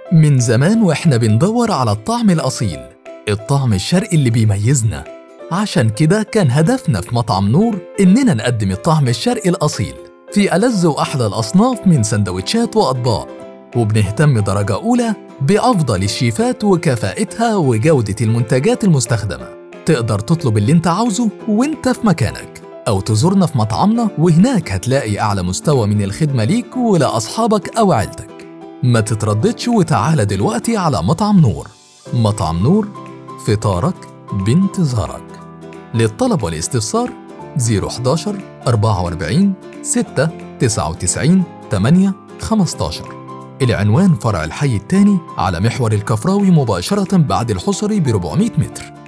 من زمان واحنا بندور على الطعم الأصيل الطعم الشرقي اللي بيميزنا عشان كده كان هدفنا في مطعم نور إننا نقدم الطعم الشرقي الأصيل في ألذ وأحلى الأصناف من سندوتشات وأطباق وبنهتم درجة أولى بأفضل الشيفات وكفاءتها وجودة المنتجات المستخدمة تقدر تطلب اللي انت عاوزه وانت في مكانك أو تزورنا في مطعمنا وهناك هتلاقي أعلى مستوى من الخدمة ليك ولأصحابك أو عيلتك ما تترددش وتعالى دلوقتي على مطعم نور مطعم نور فطارك بانتظارك للطلب والاستفسار 011 44 6 99 8 15 العنوان فرع الحي الثاني على محور الكفراوي مباشرة بعد الحصري ب 400 متر